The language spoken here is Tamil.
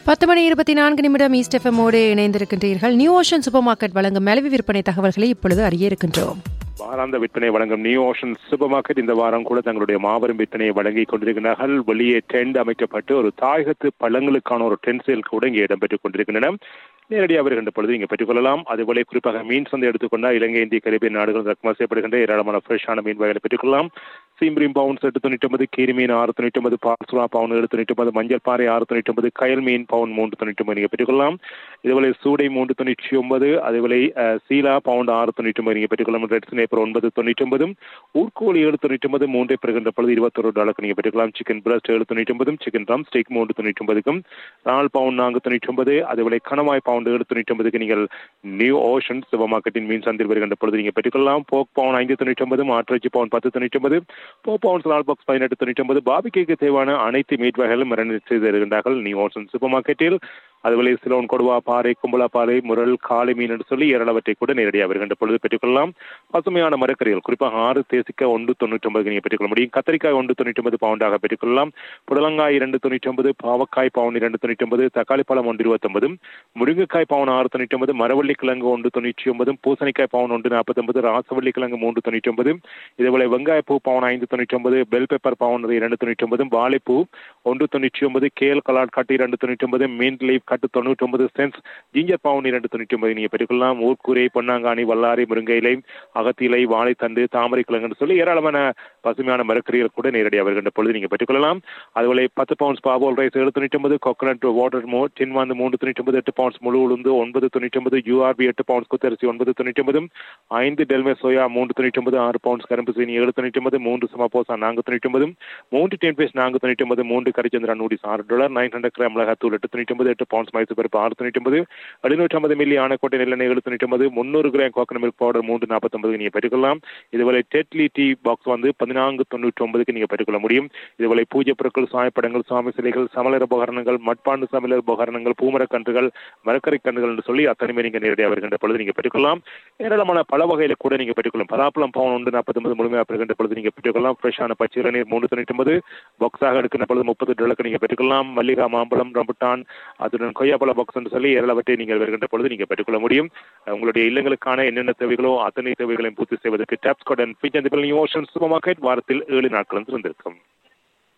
பத்து மணி இருபத்தி நான்கு நிமிடம் ஈஸ்ட் எஃப்எம்மோடு இணைந்திருக்கின்றீர்கள் நியூ ஓஷன் சூப்பர் மார்க்கெட் வழங்கும் மலிவு விற்பனை தகவல்களை இப்பொழுது அறிய இருக்கின்றோம் வாராந்த விற்பனை வழங்கும் நியூ ஓஷன் சூப்பர் மார்க்கெட் இந்த வாரம் கூட தங்களுடைய மாபெரும் விற்பனையை வழங்கி கொண்டிருக்கிறார்கள் வெளியே டென்ட் அமைக்கப்பட்டு ஒரு தாயகத்து பழங்களுக்கான ஒரு டென்ட் சேல் கூட இங்கே இடம்பெற்றுக் கொண்டிருக்கின்றன நேரடியாக வருகின்ற பொழுது இங்கே பெற்றுக்கொள்ளலாம் அதுபோல குறிப்பாக மீன் சந்தை எடுத்துக்கொண்டால் இலங்கை இந்திய கரிபியன் நாடுகள் இறக்குமதி செய்யப்படுகின்ற ஏராளமான ஃப்ரெஷ்ஷான மீன் வகைகளை பெற்றுக்கொள்ளலாம் சீம்ரீம் பவுன்ஸ் எட்டு தொண்ணூற்றி ஒன்பது கீரி மீன் ஆறு தொண்ணூற்றி ஒன்பது பார்சுலா பவுன் ஏழு தொண்ணூற்றி ஒன்பது மஞ்சள் பாறை ஆறு தொண்ணூற்றி ஒன்பது கயல் மீன் பவுன் மூன்று தொண்ணூற்றி ஒன்பது நீங்கள் பெற்றுக்கொள்ளலாம் இதுபோல சூடை மூன்று தொண்ணூற்றி ஒன்பது அதுபோல அஹ், சீலா பவுண்ட் ஆறு தொண்ணூற்றி ஒன்பது நீங்கள் பெற்றுக்கொள்ளலாம் ரெட் ஸ்னேப்பர் ஒன்பது தொண்ணூற்றி ஒன்பது ஊர்கோழி ஏழு தொண்ணூற்றி ஒன்பது மூன்றை பெறுகின்ற பொழுது இருபத்தொரு டாலருக்கு நீங்கள் பெற்றுக்கலாம் சிக்கன் பிரஸ்ட் ஏழு தொண்ணூற்றி ஒன்பதும் சிக்கன் ரம் ஸ்டேக் மூன்று தொண்ணூற்றி ஒன்பதுக்கும் ரால் பவுண்ட் நான்கு தொண்ணூற்றி ஒன்பது அதுபோல கணவாய் பவுண்ட் ஏழு தொண்ணூற்றி ஒன்பதுக்கு நீங்கள் நியூ ஓஷன் சூப்பர் மார்க்கெட்டின் மீன் சந்தையில் வருகின்ற பொழுது நீங்கள் பெற்றுக்கொள்ளலாம் போக் பவுன் ஐந்து தொண்ணூற்றி ஒன்பது மாற்றுச்சி பவுன் பத்து தொண்ணூற்றி ஒன்பது போ பவுன்ஸ் நால் பாக்ஸ் பதினெட்டு தொண்ணூற்றி ஒன்பது பாபிக்கு தேவையான அனைத்து மீட் வகைகளும் மரணி செய்து வருகின்றார்கள் நியூ ஓஷன் சூப்பர் மார்க்கெட்டில் அதுபோல சிலோன் கொடுவா பாறை கும்பலா பாறை முரல் காளை மீன் என்று சொல்லி ஏராளவற்றை கூட நேரடியாக வருகின்ற பொழுது பெற்றுக்கொள்ளலாம் பசுமையான மரக்கறிகள் குறிப்பாக ஆறு தேசிக்காய் ஒன்று தொண்ணூற்றி ஒன்பது நீங்கள் பெற்றுக்கொள்ள முடியும் கத்திரிக்காய் ஒன்று தொண்ணூற்றி ஒன்பது பவுண்டாக பெற்றுக்கொள்ளலாம் புடலங்காய் இரண்டு தொண்ணூற்றி ஒன்பது பாவக்காய் பவுன் இரண்டு தொண்ணூற்றி ஒன்பது தக்காளி பழம் ஒன்று இருபத்தொன்பது முருங்கைக்காய் பவுன் ஆறு தொண்ணூற்றி ஒன்பது மரவள்ளி கிழங்கு ஒன்று தொண்ணூற்றி ஒன்பது பூசணிக்காய் பவுன் ஒன்று நாற்பத்தொன்பது ராசவள்ளி கிழங்கு மூன்று தொண்ணூற்றி ஒன்பது இதுபோல வெங்காயப்பூ பவுன் ஐந்து தொண்ணூற்றி ஒன்பது பெல் பெப்பர் பவுன் இரண்டு தொண்ணூற்றி ஒன்பது வாழைப்பூ ஒன்று தொண்ணூற்றி ஒன்பது கேல் கலாட் கட்டு இரண்டு தொண்ணூற்றி ஒன்பது மீன் லீவ் கட்டு தொண்ணூற்றி ஒன்பது சென்ஸ் ஜிஞ்சர் பவுன் இரண்டு தொண்ணூற்றி ஒன்பது நீங்கள் பெற்றுக்கொள்ளலாம் ஊர்க்கூரை பொன்னாங்கானி வல்லாரை முருங்கை இலை அகத்திலை வாழைத்தண்டு தாமரை கிழங்குன்னு சொல்லி ஏராளமான பசுமையான மரக்கறிகள் கூட நேரடியாக வருகின்ற பொழுது நீங்கள் பெற்றுக்கொள்ளலாம் அதுபோல பத்து பவுன்ஸ் பாபோல் ரைஸ் ஏழு தொண்ணூற்றி ஒன்பது கோகனட் வாட்டர் மோ டின் வந்து மூன்று தொண்ணூற்றி ஒன்பது எட்டு பவுன்ஸ் முழு உளுந்து ஒன்பது தொண்ணூற்றி ஒன்பது யூஆர்பி எட்டு பவுன்ஸ் குத்தரிசி ஒன்பது தொண்ணூற்றி ஒன்பது ஐந்து டெல்மே சோயா மூன்று தொண்ணூற்றி ஒன்பது ஆறு பவுன்ஸ் கரும்பு சீனி ஏழு தொண்ணூற்றி ஒன்பது மூன்று சமபோசா நான்கு தொண்ணூற்றி ஒன்பது மூன்று டென் பேஸ் நான்கு தொண்ணூற்றி ஒன்பது மூன்று கரிச்சந்திரா நூடிஸ் ஆறு டாலர் நைன் ஹண்ட்ரட் கிராம் மிளகாத்தூள் எட்டு தொண்ணூற்றி ஒன்பது எட்டு பவுன்ஸ் மைசூர் பருப்பு ஆறு தொண்ணூற்றி ஒன்பது எழுநூற்றி ஐம்பது மில்லி ஆனக்கோட்டை நெல்லெண்ணெய் ஏழு தொண்ணூற்றி ஒன்பது முந்நூறு கிராம் கோகனட் மில்க் பவுடர் மூன்று நாற்பத்தொன்பது நீங்கள் பெற்றுக்கொள்ளலாம் இதுபோல டெட்லி டீ பாக்ஸ் வந்து பதினான்கு தொண்ணூற்றி ஒன்பதுக்கு நீங்கள் பெற்றுக்கொள்ள முடியும் இதுபோல பூஜை பொருட்கள் சாயப்படங்கள் சுவாமி சிலைகள் சமலர் உபகரணங்கள் மட்பாண்டு சமலர் உபகரணங்கள் பூமரக் கன்றுகள் மரக்கரை கன்றுகள் என்று சொல்லி அத்தனைமே நீங்கள் நேரடியாக வருகின்ற பொழுது நீங்கள் பெற்றுக்கொள்ளலாம் ஏராளமான பல வகையில கூட நீங்கள் பெற்றுக்கொள்ளும் பலாப்பழம் பவுன் ஒன்று நாற்பத்தொன்பது முழுமையாக பெறுகின்ற பொழுது நீங்கள் பெற்றுக்கொள்ளலாம் ஃப்ரெஷ்ஷான பச்சை இளநீர் மூன்று தொண்ணூற்றி ஒன்பது பாக்ஸாக எடுக்கின்ற பொழுது முப்பது டாலருக்கு நீங்கள் பெற்றுக்கொள்ளலாம் மல்லிகா மாம்பழம் ரம்புட்டான் அதுடன் கொய்யாப்பழ பாக்ஸ் என்று சொல்லி ஏராளவற்றை நீங்கள் வருகின்ற பொழுது நீங்கள் பெற்றுக்கொள்ள முடியும் உங்களுடைய இல்லங்களுக்கான என்னென்ன தேவைகளோ அத்தனை தேவைகளையும் பூர்த்தி செய்வதற்கு டேப்ஸ் garden fish and ocean super market வாரத்தில் ஏழு நாட்களும் இருந்திருக்கும்